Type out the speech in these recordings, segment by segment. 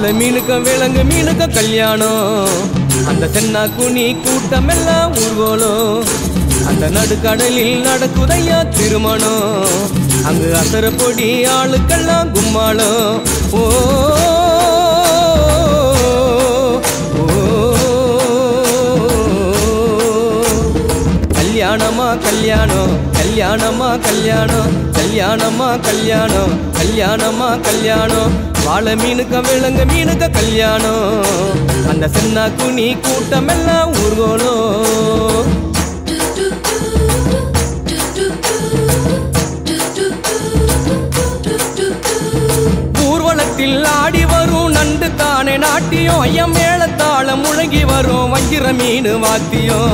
வாழை மீனுக்க விலங்கு மீனுக்க கல்யாணம் அந்த தென்னா குனி கூட்டம் எல்லாம் ஊர்வலம் அந்த நடுக்கடலில் நடக்குதையா திருமணம் அங்கு அசர பொடி ஆளுக்கெல்லாம் கும்மாளம் ஓ கல்யாணமா கல்யாணம் கல்யாணமா கல்யாணம் கல்யாணமா கல்யாணம் கல்யாணமா கல்யாணம் வாழை மீனுக்க விலங்கு மீனுக்க கல்யாணம் அந்த சென்னா குனி கூட்டம் எல்லாம் ஊர்வலம் ஊர்வலத்தில் ஆடி வரும் நண்டு தானே நாட்டியம் ஐயம் மேளத்தாளம் முழங்கி வரும் வஞ்சிர மீன் வாத்தியம்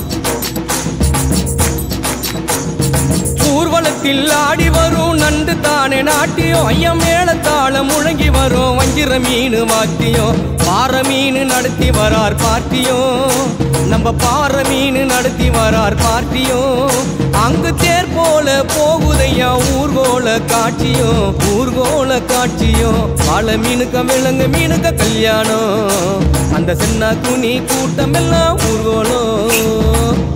ஊர்வலத்தில் ஆடி வரும் நண்டு தானே நாட்டியம் ஐயம் மேளத்தாளம் முழங்கி வரும் வஞ்சிர மீன் வாத்தியம் பாறை மீன் நடத்தி வரார் பார்ட்டியும் நம்ம பாறை மீன் நடத்தி வரார் பார்ட்டியும் அங்கு தேர் போல போகுதையா ஊர்கோல காட்சியும் ஊர்கோல காட்சியும் வாழை மீனுக்க விலங்கு மீனுக்க கல்யாணம் அந்த சென்னா குனி கூட்டம் எல்லாம் ஊர்கோலம்